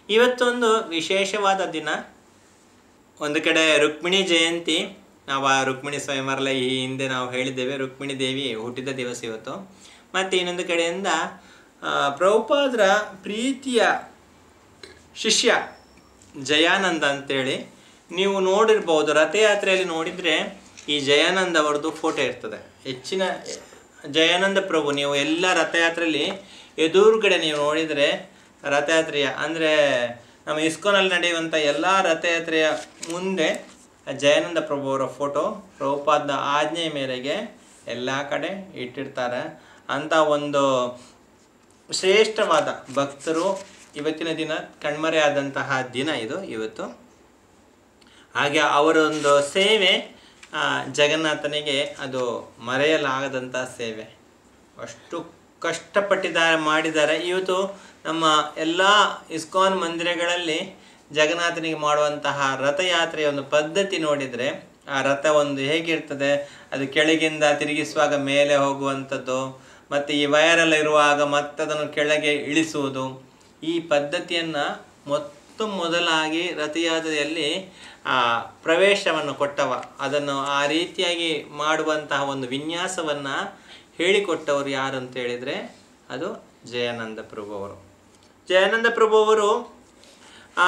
ಇವತ್ತೊಂದು ವಿಶೇಷವಾದ ದಿನ ಒಂದು ಕಡೆ ರುಕ್ಮಿಣಿ ಜಯಂತಿ ನಾವು ಆ ರುಕ್ಮಿಣಿ ಸ್ವಯಂವರಲ ಈ ಹಿಂದೆ ನಾವು ಹೇಳಿದ್ದೇವೆ ರುಕ್ಮಿಣಿ ದೇವಿ ಹುಟ್ಟಿದ ದಿವಸ ಇವತ್ತು ಮತ್ತು ಇನ್ನೊಂದು ಕಡೆಯಿಂದ ಆ, ಪ್ರಭುಪಾದರ ಪ್ರೀತಿಯ ಶಿಷ್ಯ ಜಯಾನಂದ ಅಂತೇಳಿ ನೀವು ನೋಡಿರ್ಬೋದು ರಥಯಾತ್ರೆಯಲ್ಲಿ ನೋಡಿದರೆ ಈ ಜಯಾನಂದ ಅವರದ್ದು ಫೋಟೋ ಇರ್ತದೆ ಹೆಚ್ಚಿನ ಜಯಾನಂದ ಪ್ರಭು ನೀವು ಎಲ್ಲ ರಥಯಾತ್ರೆಯಲ್ಲಿ ಎದುರುಗಡೆ ನೀವು ನೋಡಿದರೆ ರಥಯಾತ್ರೆಯ ಅಂದರೆ ನಮ್ಮ ಇಸ್ಕೋನಲ್ಲಿ ನಡೆಯುವಂಥ ಎಲ್ಲ ರಥಯಾತ್ರೆಯ ಮುಂದೆ ಜಯಾನಂದ ಪ್ರಭು ಅವರ ಫೋಟೋ ಪ್ರಭುಪಾದ ಆಜ್ಞೆ ಮೇರೆಗೆ ಎಲ್ಲ ಕಡೆ ಇಟ್ಟಿರ್ತಾರೆ ಅಂತ ಒಂದು ಶ್ರೇಷ್ಠವಾದ ಭಕ್ತರು ಇವತ್ತಿನ ದಿನ ಕಣ್ಮರೆಯಾದಂತಹ ದಿನ ಇದು ಇವತ್ತು ಹಾಗೆ ಅವರೊಂದು ಸೇವೆ ಆ, ಜಗನ್ನಾಥನಿಗೆ ಅದು ಮರೆಯಲಾಗದಂಥ ಸೇವೆ ಅಷ್ಟು ಕಷ್ಟಪಟ್ಟಿದ್ದಾರೆ ಮಾಡಿದ್ದಾರೆ ಇವತ್ತು ನಮ್ಮ ಎಲ್ಲ ಇಸ್ಕಾನ್ ಮಂದಿರಗಳಲ್ಲಿ ಜಗನ್ನಾಥನಿಗೆ ಮಾಡುವಂತಹ ರಥಯಾತ್ರೆಯ ಒಂದು ಪದ್ಧತಿ ನೋಡಿದರೆ ಆ ರಥ ಒಂದು ಹೇಗಿರ್ತದೆ ಅದು ಕೆಳಗಿಂದ ತಿರುಗಿಸುವಾಗ ಮೇಲೆ ಹೋಗುವಂಥದ್ದು ಮತ್ತು ಈ ವಯರೆಲ್ಲ ಇರುವಾಗ ಮತ್ತದನ್ನು ಕೆಳಗೆ ಇಳಿಸುವುದು ಈ ಪದ್ಧತಿಯನ್ನು ಮೊತ್ತ ಮೊದಲಾಗಿ ರಥಯಾತ್ರೆಯಲ್ಲಿ ಆ ಪ್ರವೇಶವನ್ನು ಕೊಟ್ಟವ ಅದನ್ನು ಆ ರೀತಿಯಾಗಿ ಮಾಡುವಂತಹ ಒಂದು ವಿನ್ಯಾಸವನ್ನು ಹೇಳಿಕೊಟ್ಟವರು ಯಾರು ಅಂತ ಹೇಳಿದರೆ ಅದು ಜಯಾನಂದ ಪ್ರಭು ಅವರು ಜಯಾನಂದ ಪ್ರಭು ಅವರು ಆ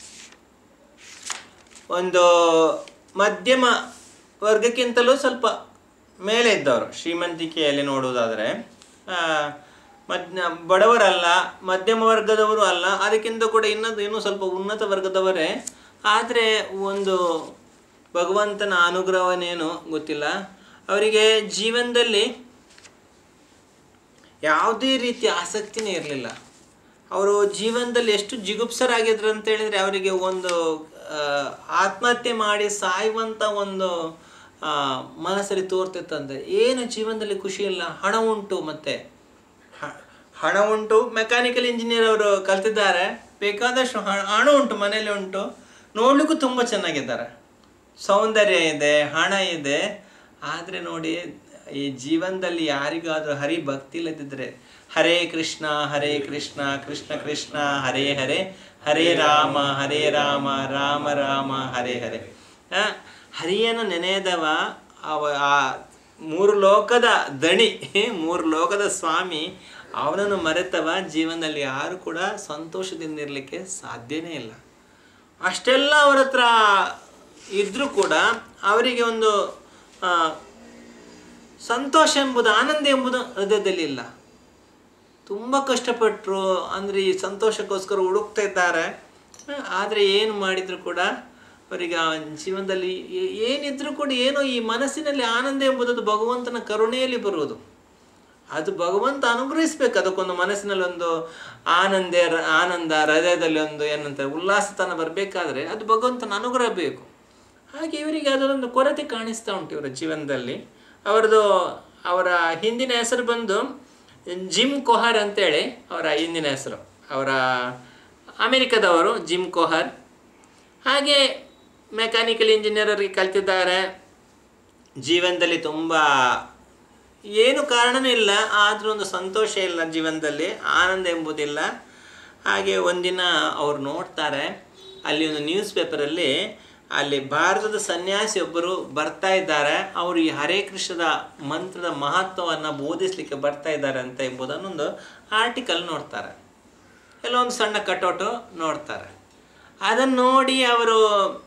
ಒಂದು ಮಧ್ಯಮ ವರ್ಗಕ್ಕಿಂತಲೂ ಸ್ವಲ್ಪ ಮೇಲೆ ಇದ್ದವರು ಶ್ರೀಮಂತಿಕೆಯಲ್ಲಿ ನೋಡುವುದಾದರೆ ಆ, ಮಧ್ಯ ಬಡವರಲ್ಲ ಮಧ್ಯಮ ವರ್ಗದವರು ಅಲ್ಲ ಅದಕ್ಕಿಂತ ಕೂಡ ಇನ್ನೊಂದು ಇನ್ನೂ ಸ್ವಲ್ಪ ಉನ್ನತ ವರ್ಗದವರೇ ಆದರೆ ಒಂದು ಭಗವಂತನ ಅನುಗ್ರಹವನ್ನೇನು ಗೊತ್ತಿಲ್ಲ ಅವರಿಗೆ ಜೀವನದಲ್ಲಿ ಯಾವುದೇ ರೀತಿಯ ಆಸಕ್ತಿನೇ ಇರಲಿಲ್ಲ ಅವರು ಜೀವನದಲ್ಲಿ ಎಷ್ಟು ಜಿಗುಪ್ಸರಾಗಿದ್ರು ಅಂತ ಹೇಳಿದ್ರೆ ಅವರಿಗೆ ಒಂದು ಆ, ಆತ್ಮಹತ್ಯೆ ಮಾಡಿ ಸಾಯುವಂಥ ಒಂದು ಆ, ಮನಸ್ಸಲ್ಲಿ ತೋರ್ತಿತ್ತಂತೆ ಏನು ಜೀವನದಲ್ಲಿ ಖುಷಿ ಇಲ್ಲ ಹಣ ಉಂಟು ಮತ್ತೆ ಹ- ಹಣ ಉಂಟು ಮೆಕ್ಯಾನಿಕಲ್ ಇಂಜಿನಿಯರ್ ಅವರು ಕಲ್ತಿದ್ದಾರೆ ಬೇಕಾದಷ್ಟು ಹಣ ಹಣ ಉಂಟು ಮನೇಲಿ ಉಂಟು ನೋಡ್ಲಿಕ್ಕೂ ತುಂಬ ಚೆನ್ನಾಗಿದ್ದಾರೆ ಸೌಂದರ್ಯ ಇದೆ ಹಣ ಇದೆ ಆದರೆ ನೋಡಿ ಈ ಜೀವನದಲ್ಲಿ ಯಾರಿಗಾದರೂ ಹರಿ ಭಕ್ತಿ ಇಲ್ಲದಿದ್ದರೆ ಹರೇ ಕೃಷ್ಣ ಹರೇ ಕೃಷ್ಣ ಕೃಷ್ಣ ಕೃಷ್ಣ ಹರೇ ಹರೇ ಹರೇ ರಾಮ ಹರೇ ರಾಮ ರಾಮ ರಾಮ ಹರೇ ಹರೇ ಆ, ಹರಿಯನ್ನು ನೆನೆಯದವ ಅವ ಆ ಮೂರು ಲೋಕದ ದಣಿ ಮೂರು ಲೋಕದ ಸ್ವಾಮಿ ಅವನನ್ನು ಮರೆತವ ಜೀವನದಲ್ಲಿ ಯಾರು ಕೂಡ ಸಂತೋಷದಿಂದ ಇರಲಿಕ್ಕೆ ಸಾಧ್ಯನೇ ಇಲ್ಲ ಅಷ್ಟೆಲ್ಲ ಅವರ ಹತ್ರ ಇದ್ರೂ ಕೂಡ ಅವರಿಗೆ ಒಂದು ಆ, ಸಂತೋಷ ಎಂಬುದು ಆನಂದ ಎಂಬುದು ಹೃದಯದಲ್ಲಿ ಇಲ್ಲ ತುಂಬ ಕಷ್ಟಪಟ್ಟರು ಅಂದರೆ ಈ ಸಂತೋಷಕ್ಕೋಸ್ಕರ ಹುಡುಕ್ತಾ ಇದ್ದಾರೆ ಆದರೆ ಏನು ಮಾಡಿದರೂ ಕೂಡ ಅವರಿಗೆ ಆ ಜೀವನದಲ್ಲಿ ಏ- ಏನಿದ್ರೂ ಕೂಡ ಏನೋ ಈ ಮನಸ್ಸಿನಲ್ಲಿ ಆನಂದ ಎಂಬುದು ಅದು ಭಗವಂತನ ಕರುಣೆಯಲ್ಲಿ ಬರುವುದು ಅದು ಭಗವಂತ ಅನುಗ್ರಹಿಸ್ಬೇಕು ಅದಕ್ಕೊಂದು ಮನಸ್ಸಿನಲ್ಲಿ ಒಂದು ಆನಂದ ಆನಂದ ಹೃದಯದಲ್ಲಿ ಒಂದು ಏನಂತಾರೆ ಉಲ್ಲಾಸತನ ಬರಬೇಕಾದ್ರೆ ಅದು ಭಗವಂತನ ಅನುಗ್ರಹ ಬೇಕು ಹಾಗೆ ಇವರಿಗೆ ಅದರೊಂದು ಕೊರತೆ ಕಾಣಿಸ್ತಾ ಉಂಟು ಇವರ ಜೀವನದಲ್ಲಿ ಅವರದು ಅವರ ಹಿಂದಿನ ಹೆಸರು ಬಂದು ಜಿಮ್ ಕೊಹರ್ ಅಂತೇಳಿ ಅವರ ಹಿಂದಿನ ಹೆಸರು ಅವರ ಅಮೆರಿಕದವರು ಜಿಮ್ ಕೊಹರ್ ಹಾಗೆ ಮೆಕ್ಯಾನಿಕಲ್ ಇಂಜಿನಿಯರಿಗೆ ಕಲ್ತಿದ್ದಾರೆ ಜೀವನದಲ್ಲಿ ತುಂಬ ಏನು ಕಾರಣನೇ ಇಲ್ಲ ಆದರೂ ಒಂದು ಸಂತೋಷ ಇಲ್ಲ ಜೀವನದಲ್ಲಿ ಆನಂದ ಎಂಬುದಿಲ್ಲ ಹಾಗೆ ಒಂದಿನ ಅವ್ರು ನೋಡ್ತಾರೆ ಅಲ್ಲಿ ಒಂದು ನ್ಯೂಸ್ ಪೇಪರಲ್ಲಿ ಅಲ್ಲಿ ಭಾರತದ ಸನ್ಯಾಸಿ ಒಬ್ಬರು ಬರ್ತಾ ಇದ್ದಾರೆ ಅವರು ಈ ಹರೇ ಕೃಷ್ಣದ ಮಂತ್ರದ ಮಹತ್ವವನ್ನು ಬೋಧಿಸಲಿಕ್ಕೆ ಬರ್ತಾ ಇದ್ದಾರೆ ಅಂತ ಎಂಬುದನ್ನೊಂದು ಆರ್ಟಿಕಲ್ ನೋಡ್ತಾರೆ ಎಲ್ಲ ಒಂದು ಸಣ್ಣ ಕಟೌಟು ನೋಡ್ತಾರೆ ಅದನ್ನು ನೋಡಿ ಅವರು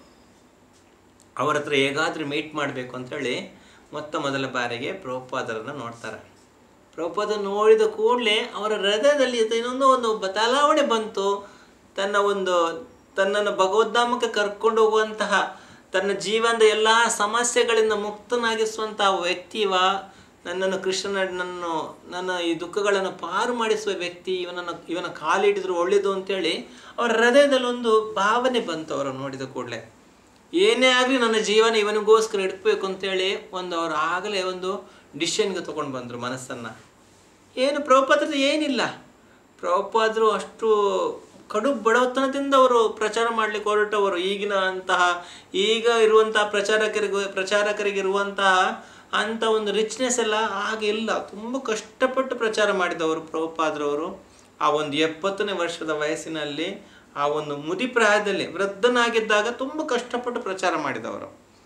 ಅವ್ರ ಹತ್ರ ಹೇಗಾದರೂ ಮೀಟ್ ಮಾಡಬೇಕು ಅಂತೇಳಿ ಮೊತ್ತ ಮೊದಲ ಬಾರಿಗೆ ಪ್ರಭುಪಾದರನ್ನು ನೋಡ್ತಾರೆ ಪ್ರಭುಪಾದ ನೋಡಿದ ಕೂಡಲೇ ಅವರ ಹೃದಯದಲ್ಲಿ ಇದು ಇನ್ನೊಂದು ಒಂದು ಬದಲಾವಣೆ ಬಂತು ತನ್ನ ಒಂದು ತನ್ನನ್ನು ಭಗವದ್ಧಾಮಕ್ಕೆ ಕರ್ಕೊಂಡು ಹೋಗುವಂತಹ ತನ್ನ ಜೀವನದ ಎಲ್ಲ ಸಮಸ್ಯೆಗಳಿಂದ ಮುಕ್ತನಾಗಿಸುವಂತಹ ವ್ಯಕ್ತಿವ ನನ್ನನ್ನು ಕೃಷ್ಣನ ನನ್ನನ್ನು ನನ್ನ ಈ ದುಃಖಗಳನ್ನು ಪಾರು ಮಾಡಿಸುವ ವ್ಯಕ್ತಿ ಇವನನ್ನು ಇವನ ಕಾಲಿಡಿದ್ರು ಒಳ್ಳೆಯದು ಅಂತೇಳಿ ಅವರ ಹೃದಯದಲ್ಲಿ ಒಂದು ಭಾವನೆ ಬಂತು ಅವರು ನೋಡಿದ ಕೂಡಲೇ ಏನೇ ಆಗಲಿ ನನ್ನ ಜೀವನ ಇವನಿಗೋಸ್ಕರ ಇಡಬೇಕು ಅಂತೇಳಿ ಒಂದು ಅವರು ಆಗಲೇ ಒಂದು ಡಿಸಿಷನ್ಗೆ ತೊಗೊಂಡು ಬಂದರು ಮನಸ್ಸನ್ನು ಏನು ಪ್ರಭುಪಾದ್ರದ್ದು ಏನಿಲ್ಲ ಪ್ರಭುಪಾದರು ಅಷ್ಟು ಕಡು ಬಡವತನದಿಂದ ಅವರು ಪ್ರಚಾರ ಮಾಡಲಿಕ್ಕೆ ಹೊರಟವರು ಈಗಿನ ಅಂತಹ ಈಗ ಇರುವಂತಹ ಪ್ರಚಾರಕರಿಗೆ ಪ್ರಚಾರಕರಿಗಿರುವಂತಹ ಅಂಥ ಒಂದು ರಿಚ್ನೆಸ್ ಎಲ್ಲ ಆಗಿಲ್ಲ ತುಂಬ ಕಷ್ಟಪಟ್ಟು ಪ್ರಚಾರ ಮಾಡಿದವರು ಪ್ರಭುಪಾದ್ರವರು ಆ ಒಂದು ಎಪ್ಪತ್ತನೇ ವರ್ಷದ ವಯಸ್ಸಿನಲ್ಲಿ ಆ ಒಂದು ಮುದಿ ಪ್ರಾಯದಲ್ಲಿ ವೃದ್ಧನಾಗಿದ್ದಾಗ ತುಂಬ ಕಷ್ಟಪಟ್ಟು ಪ್ರಚಾರ ಮಾಡಿದವರು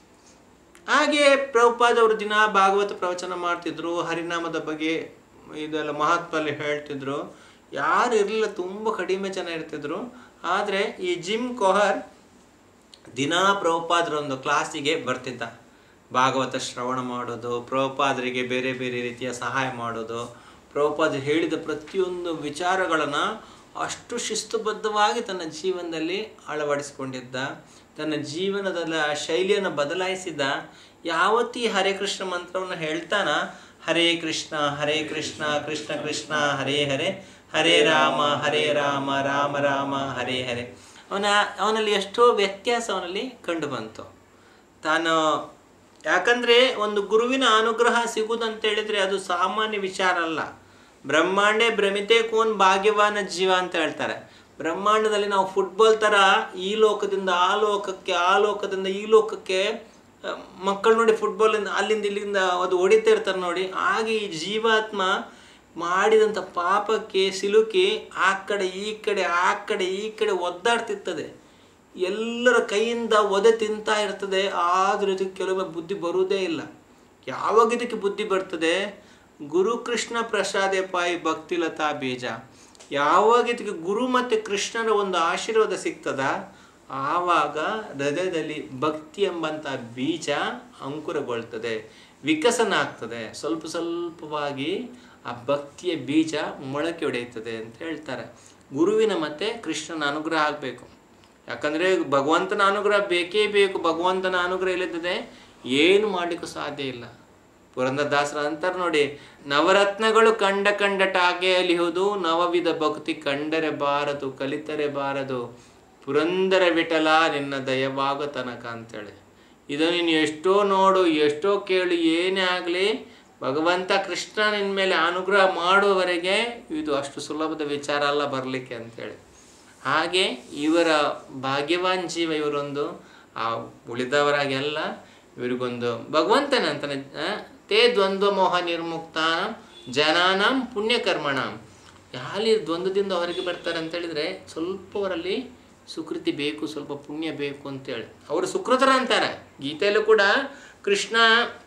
ಹಾಗೆ ಪ್ರಭುಪಾದವರು ದಿನ ಭಾಗವತ ಪ್ರವಚನ ಮಾಡ್ತಿದ್ರು ಹರಿನಾಮದ ಬಗ್ಗೆ ಇದೆಲ್ಲ ಮಹತ್ವಲ್ಲಿ ಹೇಳ್ತಿದ್ರು ಯಾರು ಇರಲಿಲ್ಲ ತುಂಬ ಕಡಿಮೆ ಜನ ಇರ್ತಿದ್ರು ಆದರೆ ಈ ಜಿಮ್ ಕೊಹರ್ ದಿನಾ ಪ್ರಭುಪಾದ್ರ ಒಂದು ಕ್ಲಾಸಿಗೆ ಬರ್ತಿದ್ದ ಭಾಗವತ ಶ್ರವಣ ಮಾಡೋದು ಪ್ರಭುಪಾದರಿಗೆ ಬೇರೆ ಬೇರೆ ರೀತಿಯ ಸಹಾಯ ಮಾಡೋದು ಪ್ರಭುಪಾದ ಹೇಳಿದ ಪ್ರತಿಯೊಂದು ವಿಚಾರಗಳನ್ನು ಅಷ್ಟು ಶಿಸ್ತುಬದ್ಧವಾಗಿ ತನ್ನ ಜೀವನದಲ್ಲಿ ಅಳವಡಿಸಿಕೊಂಡಿದ್ದ ತನ್ನ ಜೀವನದ ಶೈಲಿಯನ್ನು ಬದಲಾಯಿಸಿದ ಯಾವತ್ತಿ ಹರೇ ಕೃಷ್ಣ ಮಂತ್ರವನ್ನು ಹೇಳ್ತಾನ ಹರೇ ಕೃಷ್ಣ ಹರೇ ಕೃಷ್ಣ ಕೃಷ್ಣ ಕೃಷ್ಣ ಹರೇ ಹರೇ ಹರೇ ರಾಮ ಹರೇ ರಾಮ ರಾಮ ರಾಮ ಹರೇ ಹರೇ ಅವನ ಅವನಲ್ಲಿ ಎಷ್ಟೋ ವ್ಯತ್ಯಾಸ ಅವನಲ್ಲಿ ಕಂಡು ಬಂತು ತಾನು ಯಾಕಂದ್ರೆ ಒಂದು ಗುರುವಿನ ಅನುಗ್ರಹ ಸಿಗುವುದಂತ ಹೇಳಿದ್ರೆ ಅದು ಸಾಮಾನ್ಯ ವಿಚಾರ ಅಲ್ಲ ಬ್ರಹ್ಮಾಂಡೇ ಭ್ರಮಿತೆ ಕೋನ್ ಭಾಗ್ಯವಾನ ಜೀವ ಅಂತ ಹೇಳ್ತಾರೆ ಬ್ರಹ್ಮಾಂಡದಲ್ಲಿ ನಾವು ಫುಟ್ಬಾಲ್ ಥರ ಈ ಲೋಕದಿಂದ ಆ ಲೋಕಕ್ಕೆ ಆ ಲೋಕದಿಂದ ಈ ಲೋಕಕ್ಕೆ ಮಕ್ಕಳು ನೋಡಿ ಫುಟ್ಬಾಲ್ ಅಲ್ಲಿಂದ ಇಲ್ಲಿಂದ ಅದು ಹೊಡಿತಾ ಇರ್ತಾರೆ ನೋಡಿ ಹಾಗೆ ಈ ಜೀವಾತ್ಮ ಮಾಡಿದಂಥ ಪಾಪಕ್ಕೆ ಸಿಲುಕಿ ಆ ಕಡೆ ಈ ಕಡೆ ಆ ಕಡೆ ಈ ಕಡೆ ಒದ್ದಾಡ್ತಿರ್ತದೆ ಎಲ್ಲರ ಕೈಯಿಂದ ಒದೆ ತಿಂತಾ ಇರ್ತದೆ ಆದರೂ ಇದಕ್ಕೆ ಕೆಲವೊಮ್ಮೆ ಬುದ್ಧಿ ಬರುವುದೇ ಇಲ್ಲ ಯಾವಾಗ ಇದಕ್ಕೆ ಬುದ್ಧಿ ಬರ್ತದೆ ಗುರು ಕೃಷ್ಣ ಪ್ರಸಾದೆ ಪಾಯಿ ಭಕ್ತಿಲತಾ ಬೀಜ ಯಾವಾಗ ಇದಕ್ಕೆ ಗುರು ಮತ್ತು ಕೃಷ್ಣನ ಒಂದು ಆಶೀರ್ವಾದ ಸಿಗ್ತದ ಆವಾಗ ಹೃದಯದಲ್ಲಿ ಭಕ್ತಿ ಎಂಬಂಥ ಬೀಜ ಅಂಕುರಗೊಳ್ತದೆ ವಿಕಸನ ಆಗ್ತದೆ ಸ್ವಲ್ಪ ಸ್ವಲ್ಪವಾಗಿ ಆ ಭಕ್ತಿಯ ಬೀಜ ಮೊಳಕೆ ಹೊಡೆಯುತ್ತದೆ ಅಂತ ಹೇಳ್ತಾರೆ ಗುರುವಿನ ಮತ್ತೆ ಕೃಷ್ಣನ ಅನುಗ್ರಹ ಆಗಬೇಕು ಯಾಕಂದರೆ ಭಗವಂತನ ಅನುಗ್ರಹ ಬೇಕೇ ಬೇಕು ಭಗವಂತನ ಅನುಗ್ರಹ ಇಲ್ಲದಿದೆ ಏನು ಮಾಡಲಿಕ್ಕೂ ಸಾಧ್ಯ ಇಲ್ಲ ಪುರಂದರದಾಸರ ಅಂತಾರೆ ನೋಡಿ ನವರತ್ನಗಳು ಕಂಡ ಕಂಡ ಟಾಕೆಯಲಿಹುದು ನವವಿಧ ಭಕ್ತಿ ಕಂಡರೆ ಬಾರದು ಕಲಿತರೆ ಬಾರದು ಪುರಂದರ ವಿಠಲ ನಿನ್ನ ದಯವಾಗ ತನಕ ಅಂತೇಳಿ ಇದು ನೀನು ಎಷ್ಟೋ ನೋಡು ಎಷ್ಟೋ ಕೇಳು ಏನೇ ಆಗಲಿ ಭಗವಂತ ಕೃಷ್ಣ ನಿನ್ನ ಮೇಲೆ ಅನುಗ್ರಹ ಮಾಡುವವರೆಗೆ ಇದು ಅಷ್ಟು ಸುಲಭದ ವಿಚಾರ ಅಲ್ಲ ಬರಲಿಕ್ಕೆ ಅಂತೇಳಿ ಹಾಗೆ ಇವರ ಭಾಗ್ಯವಾನ್ ಜೀವ ಇವರೊಂದು ಆ ಉಳಿದವರಾಗೆಲ್ಲ ಇವರಿಗೊಂದು ಭಗವಂತನ ಅಂತಾನೆ ಆ, ತೇ ದ್ವಂದ್ವ ಮೋಹ ನಿರ್ಮುಕ್ತ ಜನಾನಂ ಪುಣ್ಯಕರ್ಮಣಂ ಯಾಲಿ ದ್ವಂದ್ವದಿಂದ ಹೊರಗೆ ಬರ್ತಾರೆ ಅಂತ ಹೇಳಿದ್ರೆ ಸ್ವಲ್ಪ ಅವರಲ್ಲಿ ಸುಕೃತಿ ಬೇಕು ಸ್ವಲ್ಪ ಪುಣ್ಯ ಬೇಕು ಅಂತೇಳಿ ಅವರು ಸುಕೃತರ ಅಂತಾರೆ ಗೀತೆಯಲ್ಲೂ ಕೂಡ ಕೃಷ್ಣ